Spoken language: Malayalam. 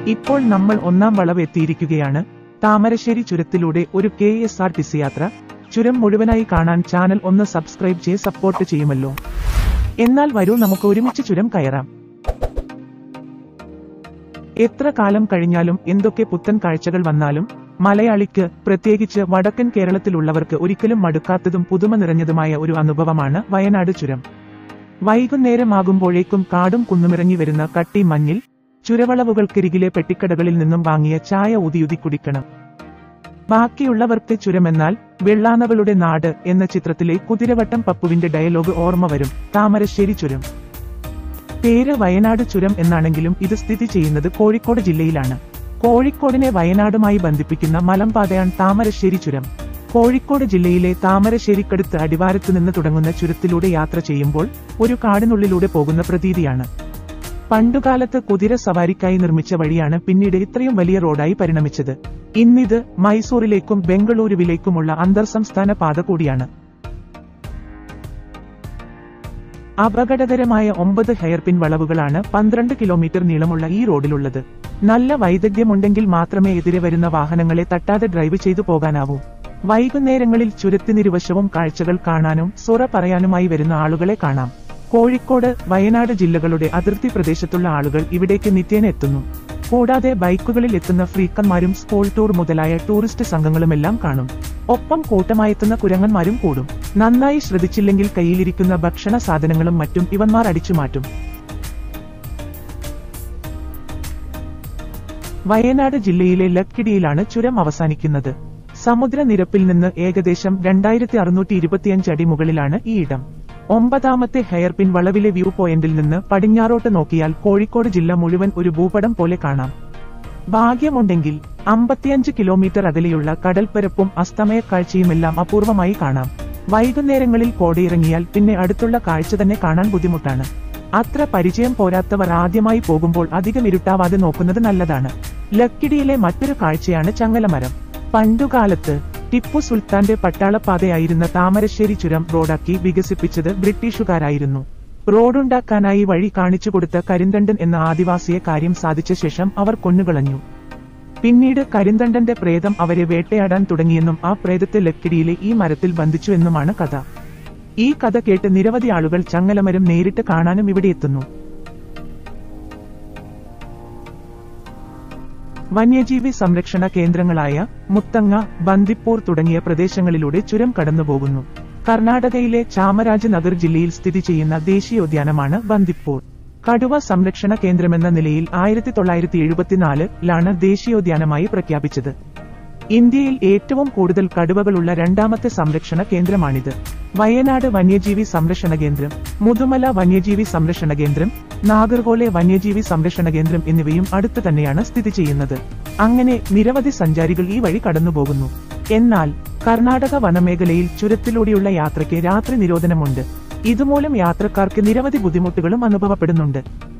ഇപ്പോൾ നമ്മൾ ഒന്നാം വളവ് എത്തിയിരിക്കുകയാണ് താമരശ്ശേരി ചുരത്തിലൂടെ ഒരു K S R T C യാത്ര ചുരം മുഴുവനായി കാണാൻ ചാനൽ ഒന്ന് സബ്സ്ക്രൈബ് ചെയ്ത് സപ്പോർട്ട് ചെയ്യുമല്ലോ എന്നാൽ വരൂ നമുക്ക് ഒരുമിച്ച് ചുരം കയറാം എത്ര കാലം കഴിഞ്ഞാലും എന്തൊക്കെ പുത്തൻ കാഴ്ചകൾ വന്നാലും മലയാളിക്ക് പ്രത്യേകിച്ച് വടക്കൻ കേരളത്തിലുള്ളവർക്ക് ഒരിക്കലും മടുക്കാത്തതും പുതുമ നിറഞ്ഞതുമായ ഒരു അനുഭവമാണ് വയനാട് ചുരം വൈകുന്നേരമാകുമ്പോഴേക്കും കാടും കുന്നുമിറങ്ങി വരുന്ന കട്ടി മഞ്ഞിൽ ചുരവളവുകൾക്കരികിലെ പെട്ടിക്കടകളിൽ നിന്നും വാങ്ങിയ ചായ ഊതിയുതി കുടിക്കണം ബാക്കിയുള്ളവർക്ക് ചുരമെന്നാൽ വെള്ളാനവളുടെ നാട് എന്ന ചിത്രത്തിലെ കുതിരവട്ടം പപ്പുവിന്റെ ഡയലോഗ് ഓർമ്മ വരും താമരശ്ശേരി ചുരം പേര് വയനാട് ചുരം എന്നാണെങ്കിലും ഇത് സ്ഥിതി ചെയ്യുന്നത് കോഴിക്കോട് ജില്ലയിലാണ് കോഴിക്കോടിനെ വയനാടുമായി ബന്ധിപ്പിക്കുന്ന മലമ്പാതയാണ് താമരശ്ശേരി ചുരം കോഴിക്കോട് ജില്ലയിലെ താമരശ്ശേരിക്കടുത്ത് അടിവാരത്ത് നിന്ന് തുടങ്ങുന്ന ചുരത്തിലൂടെ യാത്ര ചെയ്യുമ്പോൾ ഒരു കാടിനുള്ളിലൂടെ പോകുന്ന പ്രതീതിയാണ് പണ്ടുകാലത്ത് കുതിര സവാരിക്കായി നിർമ്മിച്ച വഴിയാണ് പിന്നീട് ഇത്രയും വലിയ റോഡായി പരിണമിച്ചത് ഇന്നിത് മൈസൂറിലേക്കും ബംഗളൂരുവിലേക്കുമുള്ള അന്തർ സംസ്ഥാന പാത കൂടിയാണ് അപകടകരമായ ഒമ്പത് ഹെയർപിൻ വളവുകളാണ് പന്ത്രണ്ട് കിലോമീറ്റർ നീളമുള്ള ഈ റോഡിലുള്ളത് നല്ല വൈദഗ്ധ്യമുണ്ടെങ്കിൽ മാത്രമേ എതിരെ വരുന്ന വാഹനങ്ങളെ തട്ടാതെ ഡ്രൈവ് ചെയ്തു പോകാനാവൂ വൈകുന്നേരങ്ങളിൽ ചുരത്തിനിരുവശവും കാഴ്ചകൾ കാണാനും സുറ പറയാനുമായി വരുന്ന ആളുകളെ കാണാം കോഴിക്കോട് വയനാട് ജില്ലകളുടെ അതിർത്തി പ്രദേശത്തുള്ള ആളുകൾ ഇവിടേക്ക് നിത്യേന എത്തുന്നു കൂടാതെ ബൈക്കുകളിൽ എത്തുന്ന ഫ്രീക്കന്മാരും സ്കൂൾ ടൂർ മുതലായ ടൂറിസ്റ്റ് സംഘങ്ങളുമെല്ലാം കാണും ഒപ്പം കൂട്ടമായെത്തുന്ന കുരങ്ങന്മാരും കൂടും നന്നായി ശ്രദ്ധിച്ചില്ലെങ്കിൽ കയ്യിലിരിക്കുന്ന ഭക്ഷണ സാധനങ്ങളും മറ്റും ഇവന്മാർ അടിച്ചു മാറ്റും വയനാട് ജില്ലയിലെ ലക്കിടിയിലാണ് ചുരം അവസാനിക്കുന്നത് സമുദ്രനിരപ്പിൽ നിന്ന് ഏകദേശം രണ്ടായിരത്തി അറുന്നൂറ്റി ഇരുപത്തിയഞ്ച് അടി മുകളിലാണ് ഈ ഇടം ഒമ്പതാമത്തെ ഹെയർപിൻ വളവിലെ വ്യൂ പോയിന്റിൽ നിന്ന് പടിഞ്ഞാറോട്ട് നോക്കിയാൽ കോഴിക്കോട് ജില്ല മുഴുവൻ ഒരു ഭൂപടം പോലെ കാണാം ഭാഗ്യമുണ്ടെങ്കിൽ അമ്പത്തിയഞ്ച് കിലോമീറ്റർ അകലെയുള്ള കടൽപ്പരപ്പും അസ്തമയ കാഴ്ചയുമെല്ലാം അപൂർവമായി കാണാം വൈകുന്നേരങ്ങളിൽ കോടയിറങ്ങിയാൽ പിന്നെ അടുത്തുള്ള കാഴ്ച തന്നെ കാണാൻ ബുദ്ധിമുട്ടാണ് അത്ര പരിചയം പോരാത്തവർ ആദ്യമായി പോകുമ്പോൾ അധികം ഇരുട്ടാവാതെ നോക്കുന്നത് നല്ലതാണ് ലക്കിടിയിലെ മറ്റൊരു കാഴ്ചയാണ് ചങ്ങലമരം പണ്ടുകാലത്ത് ടിപ്പു സുൽത്താന്റെ പട്ടാളപ്പാതയായിരുന്ന താമരശ്ശേരി ചുരം റോഡാക്കി വികസിപ്പിച്ചത് ബ്രിട്ടീഷുകാരായിരുന്നു റോഡുണ്ടാക്കാനായി വഴി കാണിച്ചു കൊടുത്ത കരിന്തണ്ടൻ എന്ന ആദിവാസിയെ കാര്യം സാധിച്ച ശേഷം അവർ കൊന്നുകളഞ്ഞു പിന്നീട് കരിന്തണ്ടന്റെ പ്രേതം അവരെ വേട്ടയാടാൻ തുടങ്ങിയെന്നും ആ പ്രേതത്തെ ലക്കിടിയിലെ ഈ മരത്തിൽ ബന്ധിച്ചു എന്നുമാണ് കഥ ഈ കഥ കേട്ട് നിരവധി ആളുകൾ ചങ്ങലമരം നേരിട്ട് കാണാനും ഇവിടെ എത്തുന്നു വന്യജീവി സംരക്ഷണ കേന്ദ്രങ്ങളായ മുത്തങ്ങ ബന്ദിപ്പൂർ തുടങ്ങിയ പ്രദേശങ്ങളിലൂടെ ചുരം കടന്നുപോകുന്നു കർണാടകയിലെ ചാമരാജനഗർ ജില്ലയിൽ സ്ഥിതി ചെയ്യുന്ന ദേശീയോദ്യാനമാണ് ബന്ദിപ്പൂർ കടുവ സംരക്ഷണ കേന്ദ്രമെന്ന നിലയിൽ ആയിരത്തി തൊള്ളായിരത്തി എഴുപത്തിനാലിലാണ് ദേശീയോദ്യാനമായി പ്രഖ്യാപിച്ചത് ഇന്ത്യയിൽ ഏറ്റവും കൂടുതൽ കടുവകളുള്ള രണ്ടാമത്തെ സംരക്ഷണ കേന്ദ്രമാണിത് വയനാട് വന്യജീവി സംരക്ഷണ കേന്ദ്രം മുതുമല വന്യജീവി സംരക്ഷണ കേന്ദ്രം നാഗർകോലെ വന്യജീവി സംരക്ഷണ കേന്ദ്രം എന്നിവയും അടുത്ത് തന്നെയാണ് സ്ഥിതി ചെയ്യുന്നത് അങ്ങനെ നിരവധി സഞ്ചാരികൾ ഈ വഴി കടന്നുപോകുന്നു എന്നാൽ കർണാടക വനമേഖലയിൽ ചുരത്തിലൂടെയുള്ള യാത്രയ്ക്ക് രാത്രി നിരോധനമുണ്ട് ഇതുമൂലം യാത്രക്കാർക്ക് നിരവധി ബുദ്ധിമുട്ടുകളും അനുഭവപ്പെടുന്നുണ്ട്